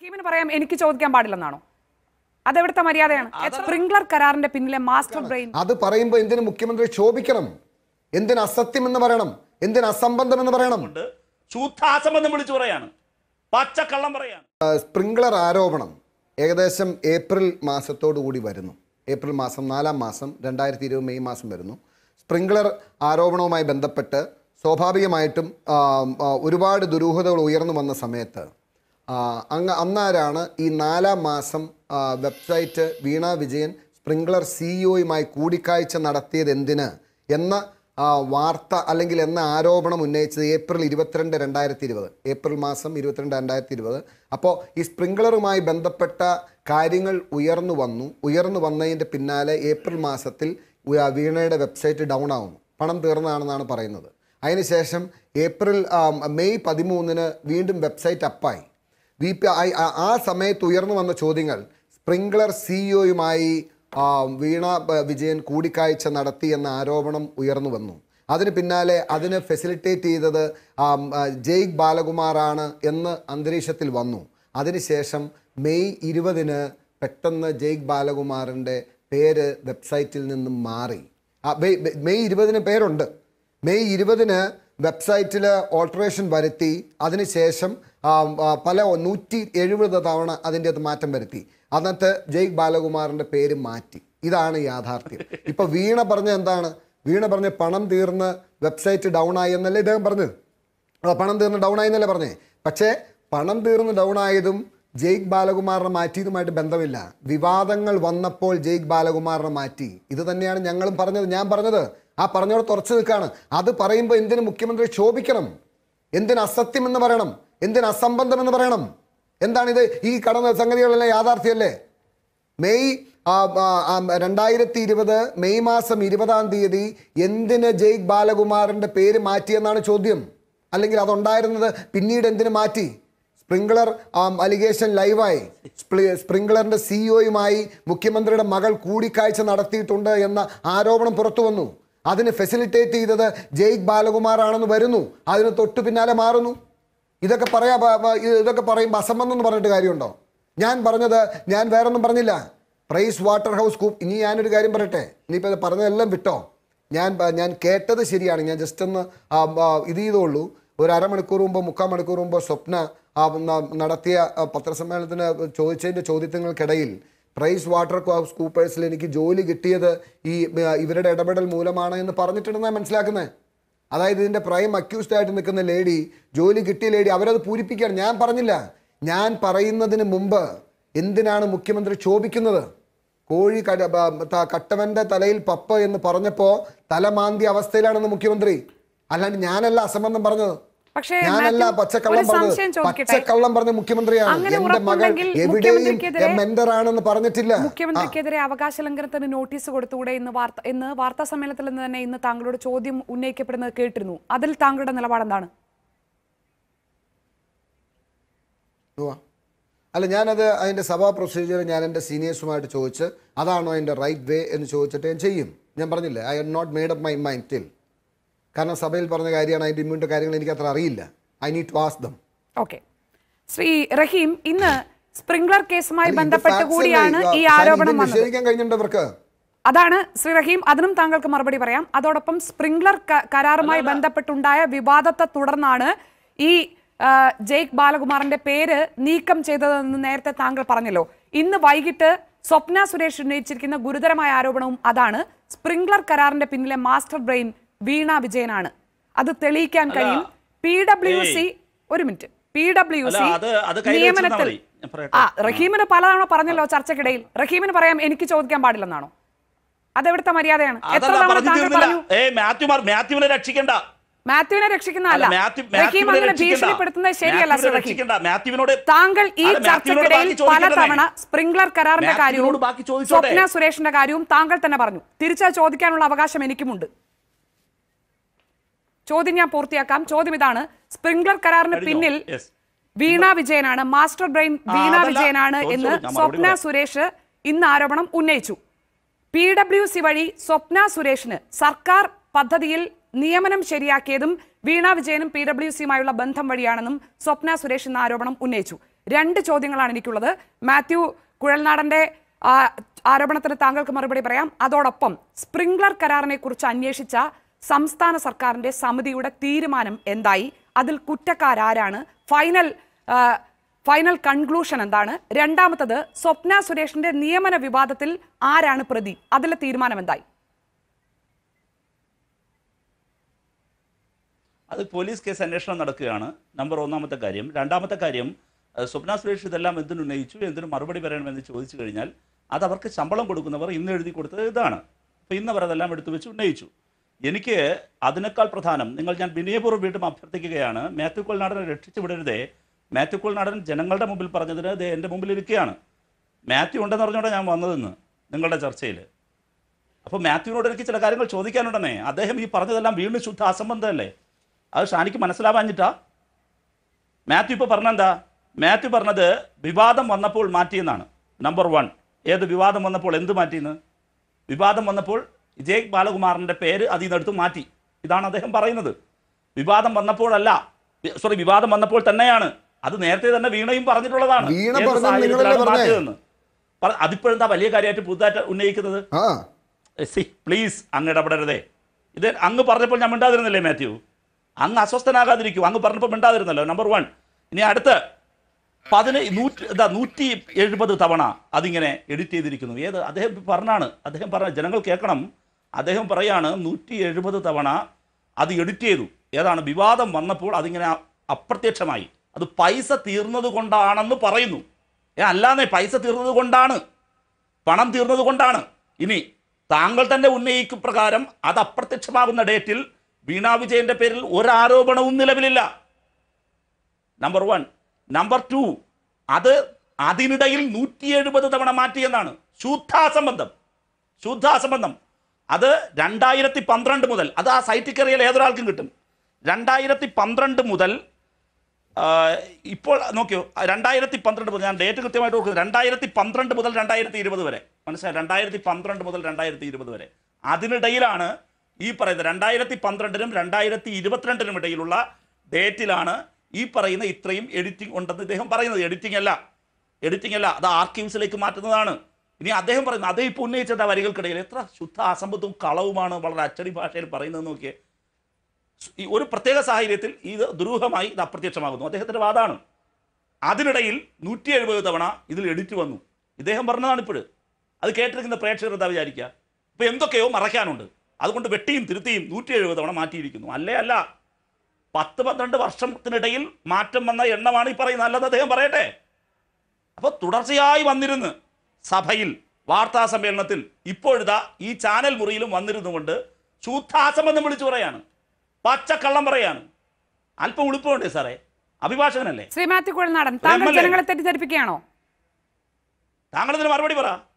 റഹീമിന് പറയാം എനിക്ക് ചോദിക്കാൻ പാടില്ലെന്നാണോ അതെവിടുത്തെ മര്യാദയാണ് സ്പ്രിംഗ്ലർ കരാറിന്റെ പിന്നിലെ മാസ്റ്റർ ബ്രെയിൻ അത് പറയുമ്പോൾ എന്തിന് മുഖ്യമന്ത്രി ശോഭിക്കണം എന്തിന് അസത്യം എന്ന് പറയണം എന്തിന് അസംബന്ധം എന്ന് പറയണം ഉണ്ട് ശുദ്ധാസംബന്ധം വിളിച്ചു പറയാണ് പച്ചക്കള്ളം പറയാണ് ആ, സ്പ്രിംഗ്ലർ ആരോപണം ഏകദേശം ഏപ്രിൽ മാസത്തോടു കൂടി വരുന്നു ഏപ്രിൽ മാസം നാലാം മാസം രണ്ടായിരത്തി ഇരുപത് മെയ് മാസം വരുന്നു സ്പ്രിംഗ്ലർ ആരോപണവുമായി ബന്ധപ്പെട്ട് സ്വാഭാവികമായിട്ടും ആ, ആ, ഒരുപാട് ദുരൂഹതകൾ ഉയർന്നു വന്ന സമയത്ത് ആ, അങ്ങ് അന്നാരാണ് ഈ നാലാം മാസം ആ, വെബ്സൈറ്റ് വീണ വിജയൻ സ്പ്രിംഗ്ലർ സിഇഒയുമായി കൂടിക്കാഴ്ച നടത്തിയത് എന്തിന് എന്ന ആ, വാർത്ത അല്ലെങ്കിൽ എന്ന ആരോപണം ഉന്നയിച്ചത് ഏപ്രിൽ ഇരുപത്തിരണ്ട് രണ്ടായിരത്തി ഇരുപത് ഏപ്രിൽ മാസം ഇരുപത്തിരണ്ട് രണ്ടായിരത്തി ഇരുപത് അപ്പോൾ ഈ സ്പ്രിംഗ്ലറുമായി ബന്ധപ്പെട്ട കാര്യങ്ങൾ ഉയർന്നു വന്നു ഉയർന്നു വന്നതിൻ്റെ പിന്നാലെ ഏപ്രിൽ മാസത്തിൽ ഉ- വീണയുടെ വെബ്സൈറ്റ് ഡൗൺ ആവുന്നു പണം തീർന്നതാണെന്നാണ് പറയുന്നത് അതിനുശേഷം ഏപ്രിൽ ആ, മെയ് പതിമൂന്നിന് വീണ്ടും വെബ്സൈറ്റ് അപ്പായി വി പി ഐ ആ- ആ സമയത്ത് ഉയർന്നു വന്ന ചോദ്യങ്ങൾ സ്പ്രിംഗ്ലർ സിഇഒയുമായി വീണ ബ- വിജയൻ കൂടിക്കാഴ്ച നടത്തി എന്ന ആരോപണം ഉയർന്നു വന്നു അതിന് പിന്നാലെ അതിന് ഫെസിലിറ്റേറ്റ് ചെയ്തത് ആം, ആ, ജയ്ക് ബാലകുമാറാണ് എന്ന് അന്തരീക്ഷത്തിൽ വന്നു അതിനുശേഷം മെയ് ഇരുപതിന് പെട്ടെന്ന് ജയ്ക് ബാലകുമാറിൻ്റെ പേര് വെബ്സൈറ്റിൽ നിന്നും മാറി ആ, മെയ് മെയ് ഇരുപതിന് പേരുണ്ട് മെയ് ഇരുപതിന് വെബ്സൈറ്റിൽ ഓൾട്ടറേഷൻ വരുത്തി അതിനുശേഷം ആ, ആ, പല നൂറ്റി എഴുപത് തവണ അതിൻ്റെ അത് മാറ്റം വരുത്തി അന്നത്തെ ജയ്ക് ബാലകുമാറിൻ്റെ പേര് മാറ്റി ഇതാണ് യാഥാർത്ഥ്യം ഇപ്പൊ വീണ പറഞ്ഞ എന്താണ് വീണ പറഞ്ഞ പണം തീർന്ന് വെബ്സൈറ്റ് ഡൗൺ ആയി എന്നല്ലേ ഇദ്ദേഹം പറഞ്ഞത് ആ, പണം തീർന്ന് ഡൗൺ ആയി എന്നല്ലേ പറഞ്ഞേ പക്ഷേ പണം തീർന്ന് ഡൗൺ ആയതും ജയ്ക് ബാലകുമാറിനെ മാറ്റിയതുമായിട്ട് ബന്ധമില്ല വിവാദങ്ങൾ വന്നപ്പോൾ ജയ്ക് ബാലകുമാറിനെ മാറ്റി ഇത് തന്നെയാണ് ഞങ്ങളും പറഞ്ഞത് ഞാൻ പറഞ്ഞത് ആ പറഞ്ഞോട് തുറച്ചു നിൽക്കുകയാണ് അത് പറയുമ്പോൾ എന്തിന് മുഖ്യമന്ത്രി ശോഭിക്കണം എന്തിന് അസത്യം എന്ന് പറയണം എന്തിന് അസംബന്ധം എന്ന് പറയണം എന്താണ് ഇത് ഈ കടന്ന സംഗതികളെല്ലാം യാഥാർത്ഥ്യമല്ലേ മെയ് ആ, ആ, ആ, രണ്ടായിരത്തി ഇരുപത് മെയ് മാസം ഇരുപതാം തീയതി എന്തിന് ജയ്ക് ബാലകുമാറിന്റെ പേര് മാറ്റിയെന്നാണ് ചോദ്യം അല്ലെങ്കിൽ അതുണ്ടായിരുന്നത് പിന്നീട് എന്തിനു മാറ്റി സ്പ്രിംഗ്ലർ അലിഗേഷൻ ലൈവായി സ്പ്ലി- സ്പ്രിംഗ്ലറിന്റെ സിഇഒയുമായി മുഖ്യമന്ത്രിയുടെ മകൾ കൂടിക്കാഴ്ച നടത്തിയിട്ടുണ്ട് എന്ന ആരോപണം പുറത്തു വന്നു അതിന് ഫെസിലിറ്റേറ്റ് ചെയ്തത് ജയ്ക് ബാലകുമാറാണെന്ന് വരുന്നു അതിന് തൊട്ടു പിന്നാലെ മാറുന്നു ഇതൊക്കെ പറയാ പ- പ- ഇത് ഇതൊക്കെ പറയുമ്പോൾ അസംബന്ധം എന്ന് പറഞ്ഞിട്ട് കാര്യമുണ്ടോ ഞാൻ പറഞ്ഞത് ഞാൻ വേറൊന്നും പറഞ്ഞില്ല പ്രൈസ് വാട്ടർ ഹൗസ് കൂപ്പ് ഇനി ഞാനൊരു കാര്യം പറയട്ടെ ഇനിയിപ്പോൾ ഇത് പറഞ്ഞതെല്ലാം വിട്ടോ ഞാൻ പ- ഞാൻ കേട്ടത് ശരിയാണ് ഞാൻ ജസ്റ്റ് ഒന്ന് ആ, ആ, ഇത് ചെയ്തോളൂ ഒരു അരമണിക്കൂർ മുമ്പ് മുക്കാൽ മണിക്കൂർ മുമ്പ് സ്വപ്ന ആ, ന- നടത്തിയ ആ, പത്രസമ്മേളനത്തിന് ചോദിച്ചതിൻ്റെ ചോദ്യങ്ങൾക്കിടയിൽ പ്രൈസ് വാട്ടർ ഹൗസ് കൂപ്പേഴ്സിൽ എനിക്ക് ജോലി കിട്ടിയത് ഈ ആ, ഇവരുടെ ഇടപെടൽ മൂലമാണ് എന്ന് പറഞ്ഞിട്ടുണ്ടെന്നാണ് മനസ്സിലാക്കുന്നത് അതായത് ഇതിന്റെ പ്രൈം അക്യൂസ്ഡ് ആയിട്ട് നിൽക്കുന്ന ലേഡി ജോലി കിട്ടിയ ലേഡി അവരത് പൂരിപ്പിക്കുകയാണ് ഞാൻ പറഞ്ഞില്ല ഞാൻ പറയുന്നതിന് മുമ്പ് എന്തിനാണ് മുഖ്യമന്ത്രി ക്ഷോഭിക്കുന്നത് കോഴി കട- ബ- ത- കട്ടവന്റെ തലയിൽ പപ്പ എന്ന് പറഞ്ഞപ്പോ തലമാന്തി അവസ്ഥയിലാണെന്ന് മുഖ്യമന്ത്രി അല്ലാണ്ട് ഞാനല്ല അസംബന്ധം പറഞ്ഞത് പക്ഷേ ഞാനല്ല മാത്യു, പച്ചക്കള്ളം ഒരു സംശയം പറഞ്ഞത് ചോദിക്കട്ടെ? പച്ചക്കള്ളം പറഞ്ഞ മുഖ്യമന്ത്രിയാണ് അങ്ങനെ എന്റെ മകൾ ഉറപ്പുണ്ടെങ്കിൽ എവിടെയും മുഖ്യമന്ത്രിക്കെതിരെ- മെന്റർ ആണെന്ന് പറഞ്ഞിട്ടില്ല ആ. മുഖ്യമന്ത്രിക്കെതിരെ അവകാശ ലംഘനത്തിന് നോട്ടീസ് കൊടുത്തുകൂടെ ഇന്ന് വാർത്ത ഇന്ന് വാർത്താ സമ്മേളനത്തിൽ നിന്ന് തന്നെ ഇന്ന് താങ്കളോട് ചോദ്യം ഉന്നയിക്കപ്പെടുന്നത് കേട്ടിരുന്നു അതിൽ താങ്കളുടെ നിലപാട് എന്താണ് ഉവ്വ. അല്ല ഞാനത് അതിൻ്റെ സഭാ പ്രൊസീജിയർ ഞാൻ എൻ്റെ സീനിയേഴ്സുമായിട്ട് ചോദിച്ച് അതാണോ അതിൻ്റെ റൈറ്റ് വേ എന്ന് ചോദിച്ചിട്ട് ഞാൻ ചെയ്യും ഞാൻ പറഞ്ഞില്ലേ I had not made up my mind till കാരണം സഭയിൽ പറഞ്ഞ കാര്യമാണ് അതിൻ്റെ ഇമ്മ്യൂണിറ്റി കാര്യങ്ങൾ എനിക്ക് അത്ര അറിയില്ല I need to ask them okay Shri Rahim ഇന്ന് സ്പ്രിംഗ്ലർ കേസുമായി ബന്ധപ്പെട്ട് കൂടിയാണ് ഈ ആരോപണം വന്നത് നിഷേധിക്കാൻ കഴിഞ്ഞിട്ടുണ്ട് ഇവർക്ക് അതാണ് ശ്രീ റഹീം അതിനും താങ്കൾക്ക് മറുപടി പറയാം അതോടൊപ്പം സ്പ്രിംഗ്ലർ ക- കരാറുമായി ബന്ധപ്പെട്ടുണ്ടായ വിവാദത്തെ തുടർന്നാണ് ഈ ആ, ജയ്ക്ക് ബാലകുമാറിന്റെ പേര് നീക്കം ചെയ്തതെന്ന് നേരത്തെ താങ്കൾ പറഞ്ഞല്ലോ ഇന്ന് വൈകിട്ട് സ്വപ്ന സുരേഷ് ഉന്നയിച്ചിരിക്കുന്ന ഗുരുതരമായ ആരോപണവും അതാണ് സ്പ്രിംഗ്ലർ കരാറിന്റെ പിന്നിലെ മാസ്റ്റർ ബ്രെയിൻ വീണ വിജയനാണ് അത് തെളിയിക്കാൻ കഴിയും പി ഡബ്ല്യു സി ഒരു മിനിറ്റ് പി ഡബ്ല്യു അല്ല, സി അത് അത് കയ്യിൽ വെച്ചിരുന്നാ നിയമനത്തിൽ മതി. ഞാൻ പറയട്ടെ. ആ റഹീമിന് പലതവണ പറഞ്ഞല്ലോ ചർച്ചക്കിടയിൽ റഹീമിന് പറയാം എനിക്ക് ചോദിക്കാൻ പാടില്ലെന്നാണോ അതെവിടുത്തെ മര്യാദയാണ് എത്ര അതല്ല തവണ പറഞ്ഞു താങ്കൾ തീർന്നില്ല പറഞ്ഞു ഏ മാത്യു മാർ മാത്യുവിനെ രക്ഷിക്കണ്ട മാത്യുവിനെ രക്ഷിക്കുന്നതല്ല അല്ല, മാത്യു റഹീം മാത്യുവിനെ അങ്ങനെ രക്ഷിക്കണ്ട. ഭീഷണിപ്പെടുത്തുന്നത് ശരിയല്ല മാത്യുവിനെ സർ റഹീം രക്ഷിക്കണ്ട മാത്യുവിനോട് താങ്കൾ ഈ അല്ല, മാത്യുവിനോട് ചർച്ചക്കിടയിൽ ബാക്കി ചോദിക്കണ്ടേ? പലതവണ സ്പ്രിംഗ്ലർ കരാറിന്റെ കാര്യവും മാത്യുവിനോട് ബാക്കി ചോദിച്ചോട്ടെ? സ്വപ്ന സുരേഷിന്റെ കാര്യവും താങ്കൾ തന്നെ പറഞ്ഞു തിരിച്ചാ ചോദിക്കാനുള്ള അവകാശം എനിക്കുമുണ്ട് ചോദ്യം ഞാൻ പൂർത്തിയാക്കാം ചോദ്യം ഇതാണ് സ്പ്രിംഗ്ലർ കരാറിന് കഴിഞ്ഞോ? പിന്നിൽ Yes. വീണ വിജയനാണ് മാസ്റ്റർ ബ്രെയിൻ ആ, വീണ അതല്ല. വിജയനാണ് ചോദിച്ചോളൂ, എന്ന് ഞാൻ മറുപടി സ്വപ്ന പറയാം. സുരേഷ് ഇന്ന് ആരോപണം ഉന്നയിച്ചു പി ഡബ്ല്യു സി വഴി സ്വപ്ന സുരേഷിന് സർക്കാർ പദ്ധതിയിൽ നിയമനം ശരിയാക്കിയതും വീണ വിജയനും പി ഡബ്ല്യു സിയുമായുള്ള ബന്ധം വഴിയാണെന്നും സ്വപ്ന സുരേഷ് ഇന്ന് ആരോപണം ഉന്നയിച്ചു രണ്ട് ചോദ്യങ്ങളാണ് എനിക്കുള്ളത് മാത്യു കുഴൽനാടന്റെ ആ, ആരോപണത്തിന് താങ്കൾക്ക് മറുപടി പറയാം അതോടൊപ്പം സ്പ്രിംഗ്ലർ കരാറിനെ കുറിച്ച് അന്വേഷിച്ച സംസ്ഥാന സർക്കാരിന്റെ സമിതിയുടെ തീരുമാനം എന്തായി അതിൽ കുറ്റക്കാരാരാണ് ഫൈനൽ ആ, ഫൈനൽ കൺക്ലൂഷൻ എന്താണ് രണ്ടാമത്തത് സ്വപ്ന സുരേഷിന്റെ നിയമന വിവാദത്തിൽ ആരാണ് പ്രതി അതിലെ തീരുമാനം എന്തായി അത് പോലീസ് കേസ് അന്വേഷണം നടക്കുകയാണ് നമ്പർ ഒന്നാമത്തെ കാര്യം രണ്ടാമത്തെ കാര്യം അഹ് സ്വപ്ന സുരേഷ് ഇതെല്ലാം എന്തിനു ഉന്നയിച്ചു എന്തിനു മറുപടി പറയണമെന്ന് ചോദിച്ചു കഴിഞ്ഞാൽ അത് അവർക്ക് ശമ്പളം കൊടുക്കുന്നവർ ഇന്ന് എഴുതി കൊടുത്തത് ഇതാണ് അപ്പോൾ ഇന്ന് അവർ അതെല്ലാം എടുത്തു വെച്ച് ഉന്നയിച്ചു എനിക്ക് അതിനേക്കാൾ പ്രധാനം നിങ്ങൾ ഞാൻ വിനയപൂർവ്വം വീണ്ടും അഭ്യർത്ഥിക്കുകയാണ് മാത്യു കൊൾനാടനെ രക്ഷിച്ചു വിടരുതേ മാത്യു കൊൾനാടൻ ജനങ്ങളുടെ മുമ്പിൽ പറഞ്ഞതിന് ദേ എൻ്റെ മുമ്പിൽ ഇരിക്കുകയാണ് മാത്യു ഉണ്ടെന്ന് പറഞ്ഞുകൊണ്ടാണ് ഞാൻ വന്നതെന്ന് നിങ്ങളുടെ ചർച്ചയിൽ അപ്പോൾ മാത്യുവിനോട് എനിക്ക് ചില കാര്യങ്ങൾ ചോദിക്കാനുണ്ടെന്നേ അദ്ദേഹം ഈ പറഞ്ഞതെല്ലാം വീണ്ടും ശുദ്ധ അസംബന്ധമല്ലേ അത് ഷാനിക്ക് മനസ്സിലാവാഞ്ഞിട്ടാ മാത്യു ഇപ്പോൾ പറഞ്ഞെന്താ മാത്യു പറഞ്ഞത് വിവാദം വന്നപ്പോൾ മാറ്റിയെന്നാണ് നമ്പർ വൺ ഏത് വിവാദം വന്നപ്പോൾ എന്ത് മാറ്റിയെന്ന് വിവാദം വന്നപ്പോൾ ജയ് ബാലകുമാറിൻ്റെ പേര് അതിൽ നിന്ന് എടുത്ത് മാറ്റി ഇതാണ് അദ്ദേഹം പറയുന്നത് വിവാദം വന്നപ്പോഴല്ല സോറി വിവാദം വന്നപ്പോൾ തന്നെയാണ് അത് നേരത്തെ തന്നെ വീണയും പറഞ്ഞിട്ടുള്ളതാണ് വീണ ഏത് പറഞ്ഞത് സാഹചര്യത്തിലാണ് നിങ്ങളല്ലേ പറഞ്ഞേ? മാറ്റിയതെന്ന് പറ- അതിപ്പോഴെന്താ വലിയ കാര്യമായിട്ട് പുതുതായിട്ട് ഉന്നയിക്കുന്നത് ആ സി പ്ലീസ് അങ്ങ് ഇടപെടരുതേ ഇത് അങ്ങ് പറഞ്ഞപ്പോൾ ഞാൻ മിണ്ടാതിരുന്നില്ലേ മാത്യു അങ്ങ് അസ്വസ്ഥനാകാതിരിക്കൂ അങ്ങ് പറഞ്ഞപ്പോൾ മിണ്ടാതിരുന്നല്ലോ നമ്പർ വൺ ഇനി അടുത്ത് പതിന് നൂറ്റി ഇതാ നൂറ്റി എഴുപത് തവണ അതിങ്ങനെ എഡിറ്റ് ചെയ്തിരിക്കുന്നു ഏത് അദ്ദേഹം പറഞ്ഞാണ് അദ്ദേഹം പറഞ്ഞ ജനങ്ങൾ കേൾക്കണം അദ്ദേഹം പറയാണ് നൂറ്റി എഴുപത് തവണ അത് എഡിറ്റ് ചെയ്തു ഏതാണ് വിവാദം വന്നപ്പോൾ അതിങ്ങനെ അ- അപ്രത്യക്ഷമായി അത് പൈസ തീർന്നത് കൊണ്ടാണെന്ന് പറയുന്നു ഏ അല്ലാന്നേ പൈസ തീർന്നത് കൊണ്ടാണ് പണം തീർന്നത് കൊണ്ടാണ് ഇനി താങ്കൾ തന്നെ ഉന്നയിക്കും പ്രകാരം അത് അപ്രത്യക്ഷമാകുന്ന ഡേറ്റിൽ വീണ വിജയന്റെ പേരിൽ ഒരാരോപണവും നിലവിലില്ല നമ്പർ വൺ നമ്പർ ടു അത് അതിനിടയിൽ നൂറ്റി എഴുപത് തവണ മാറ്റിയെന്നാണ് ശുദ്ധാസംബന്ധം ശുദ്ധാസംബന്ധം അത് രണ്ടായിരത്തി പന്ത്രണ്ട് മുതൽ അത് ആ സൈറ്റിൽ കയറിയാൽ ഏതൊരാൾക്കും കിട്ടും രണ്ടായിരത്തി പന്ത്രണ്ട് മുതൽ ആ, ഇപ്പോൾ നോക്കിയോ രണ്ടായിരത്തി പന്ത്രണ്ട് മുതൽ ഞാൻ ഡേറ്റ് കൃത്യമായിട്ട് ഓർക്കുന്നത് രണ്ടായിരത്തി പന്ത്രണ്ട് മുതൽ രണ്ടായിരത്തി ഇരുപത് വരെ മനസ്സിലായി രണ്ടായിരത്തി പന്ത്രണ്ട് മുതൽ രണ്ടായിരത്തി ഇരുപത് വരെ അതിനിടയിലാണ് ഈ പറയുന്നത് രണ്ടായിരത്തി പന്ത്രണ്ടിനും രണ്ടായിരത്തി ഇരുപത്തിരണ്ടിനും ഇടയിലുള്ള ഡേറ്റിലാണ് ഈ പറയുന്ന ഇത്രയും എഡിറ്റിംഗ് ഉണ്ടെന്ന് ഇദ്ദേഹം പറയുന്നത് എഡിറ്റിംഗ് അല്ല എഡിറ്റിംഗ് അല്ല അത് ആർക്കൈവ്സിലേക്ക് മാറ്റുന്നതാണ് ഇനി അദ്ദേഹം പറയുന്നത് അദ്ദേഹം ഇപ്പോൾ ഉന്നയിച്ചത് ആ വരികൾക്കിടയിൽ എത്ര ശുദ്ധ അസംബന്ധവും കളവുമാണ് വളരെ അച്ചടി ഭാഷയിൽ പറയുന്നത് നോക്കിയേ ഈ ഒരു പ്രത്യേക സാഹചര്യത്തിൽ ഇത് ദുരൂഹമായി ഇത് അപ്രത്യക്ഷമാകുന്നു അദ്ദേഹത്തിന്റെ വാദമാണ് അതിനിടയിൽ നൂറ്റി എഴുപത് തവണ ഇതിൽ എഡിറ്റ് വന്നു ഇദ്ദേഹം പറഞ്ഞതാണ് ഇപ്പോൾ അത് കേട്ടിരിക്കുന്ന പ്രേക്ഷകർ എന്താ വിചാരിക്കുക ഇപ്പൊ എന്തൊക്കെയോ മറയ്ക്കാനുണ്ട് അതുകൊണ്ട് വെട്ടിയും തിരുത്തിയും നൂറ്റി എഴുപത് തവണ മാറ്റിയിരിക്കുന്നു അല്ലേ അല്ല പത്ത് പന്ത്രണ്ട് വർഷത്തിനിടയിൽ മാറ്റം വന്ന എണ്ണമാണ് ഈ പറയുന്നത് അല്ലെന്ന് അദ്ദേഹം പറയട്ടെ അപ്പോൾ തുടർച്ചയായി വന്നിരുന്ന് സഭയിൽ വാർത്താ സമ്മേളനത്തിൽ ഇപ്പോഴിതാ ഈ ചാനൽ മുറിയിലും വന്നിരുന്നുകൊണ്ട് ശുദ്ധാസംബന്ധം വിളിച്ചു പറയാണ് പച്ചക്കള്ളം പറയാണ് അല്പം ഉളുപ്പമുണ്ട് സാറേ അഭിഭാഷകനല്ലേ ശ്രീ മാത്യു കുഴൽനാടൻ താങ്കൾ എം എൽ എ. ജനങ്ങളെ തെറ്റിദ്ധരിപ്പിക്കുകയാണോ താങ്കൾ ഇതിന് മറുപടി പറ